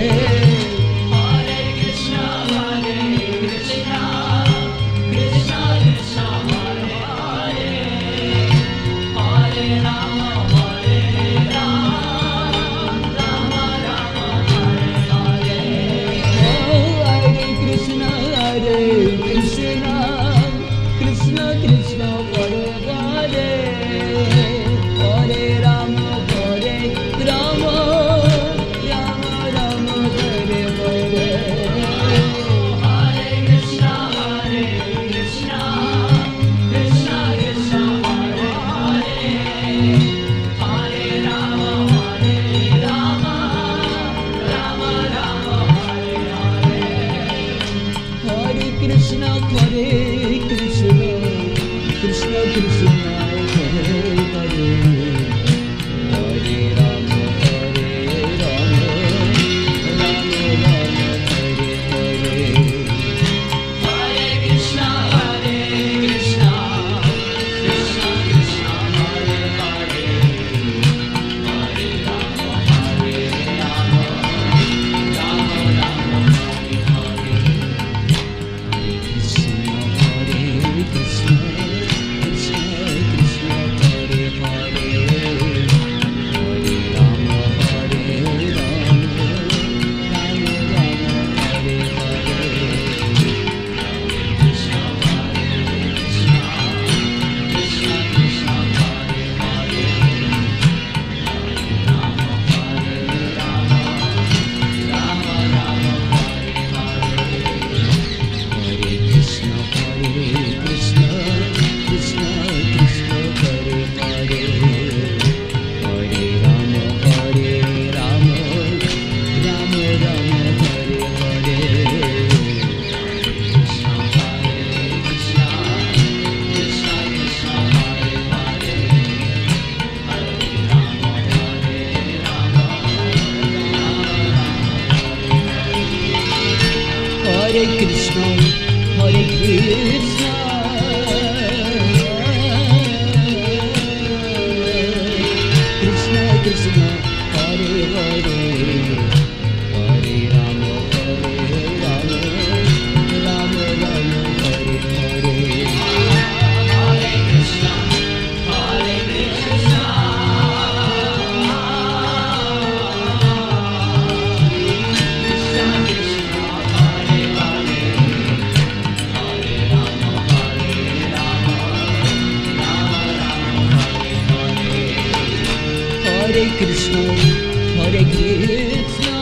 Hare Krishna, Hare Krishna, Krishna Krishna, Hare Hare, Hare Rama, Hare Rama, Rama Rama, Hare Hare. Oh, Hare Krishna, Hare Krishna, Krishna Krishna, Hare Hare, Hare Rama, Hare Rama, Rama Rama, Hare Hare. Hare Krishna, Hare Krishna, Krishna Krishna, Hare Hare, Hare Rama, Hare Rama, Rama Rama, Hare Hare. Hare Krishna, Hare Krishna, Krishna Krishna, Hare Hare, Hare Rama, Hare Rama, Rama Rama, Hare Hare. Hare Krishna, Hare Krishna, Krishna Krishna, Hare Hare, Hare Rama, Hare Rama, Rama Rama, Hare Hare. Hare Krishna, Hare Krishna, Krishna Krishna, Hare Hare, Hare Rama, Hare Rama, Rama Rama, Hare Hare. Krishna, Hare Krishna, Krishna Krishna, Hare Hare, Hare Rama, Hare Rama, Rama Rama, Hare Hare. Hare Krishna, Hare Krishna, Krishna Krishna, Hare Hare, Hare Rama, Hare Rama, Rama Rama, Hare Hare. Krishna, Hare Krishna, Krishna Krishna, Hare Hare, Hare Rama, Hare Rama, Hare Krishna, Hare Krishna, Krishna Krishna, Hare Hare, Hare Rama, Hare Rama, Hare Krishna, Hare Krishna.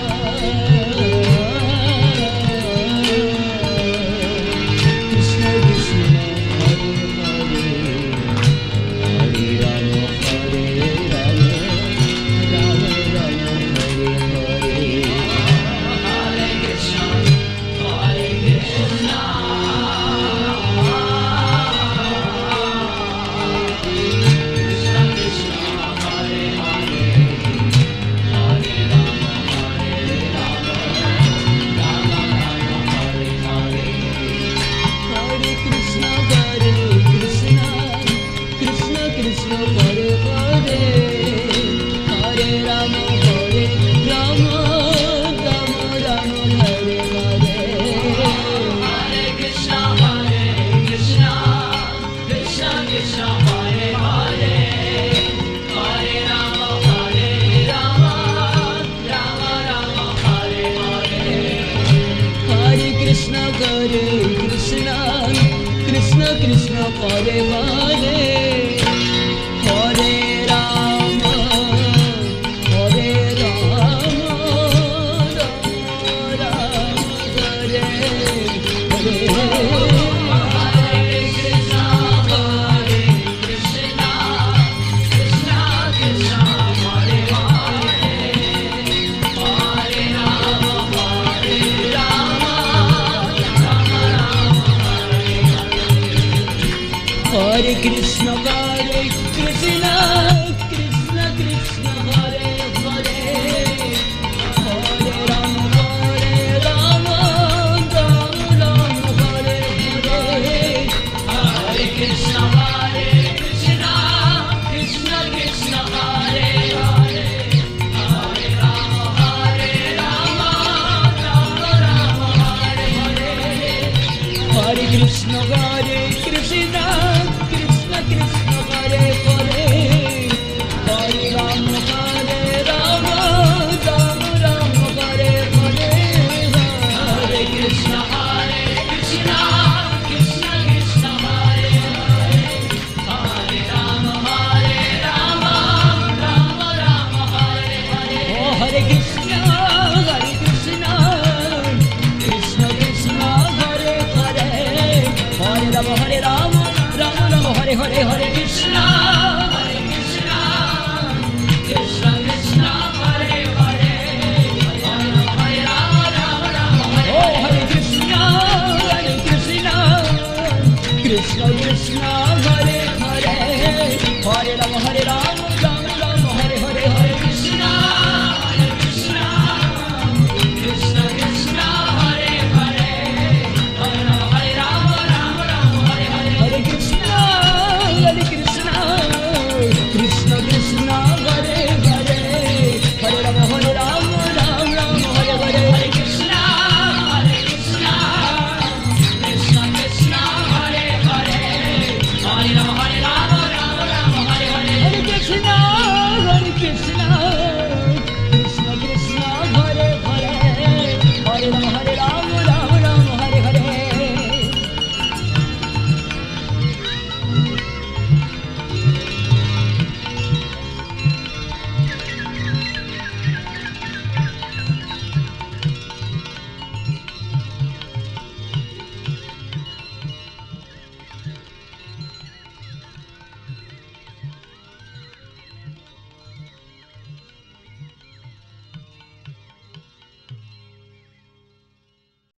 Krishna Krishna, Hare Hare, Hare Rama, Hare Rama, Rama Rama, Hare Hare. Hare Krishna, Hare Krishna, Krishna Krishna, Hare Hare, Hare Rama, Hare Rama, Rama Rama, Hare Hare. Hare Krishna, Hare Krishna, Krishna Krishna, Hare Hare, Hare Rama, Hare Rama, Rama Rama, Hare Hare. Hare Krishna, Hare Krishna, Krishna Krishna, Hare Hare, Hare Rama, Hare Rama, Rama Rama, Hare Hare. Hare Krishna, Hare Krishna, Krishna Krishna, Hare Hare, Hare Rama, Hare Rama, Rama Rama, Hare Krishna, Hare Krishna, Krishna Krishna, Hare Hare, Hare Rama, Hare Rama, Rama Rama, Hare Hare. Hare Krishna, Hare Krishna, Krishna Krishna, Hare Hare, Hare Rama, Hare Rama, Rama Rama, Hare Hare. Hare Krishna, Hare Krishna, Krishna Krishna, Hare Hare, Hare Rama, Hare Rama, Rama Rama, Hare Hare. Hare Krishna, Hare Krishna, Krishna Krishna, Hare Hare, Hare Rama, Hare Rama, Rama Rama, Hare Hare. Oh, Hare Krishna, Hare Krishna, Krishna Krishna, Hare Hare, Hare Rama, Hare Rama, Rama Rama, Hare Hare, Hare Krishna. Hare Krishna, Krishna Krishna, Hare Hare, Hare Rama, Hare Rama, Rama Rama, Hare Oh, Hare Krishna, Hare Krishna, Krishna Krishna, Hare Hare, Hare Rama, Hare Rama, Rama Rama, Hare Hare, Hare Krishna. Hare Krishna, Krishna Krishna, Hare Hare, Hare Rama, Hare Rama, Rama Rama, Hare Hare. Hare Krishna, Hare Krishna, Krishna Krishna, Hare Hare, Hare Rama, Hare Rama, Rama Rama, Hare Hare. Hare Krishna, Hare Krishna, Krishna Krishna, Hare Hare, Hare Rama, Hare Rama, Rama Rama, Hare Hare. Hare Krishna, Hare Krishna,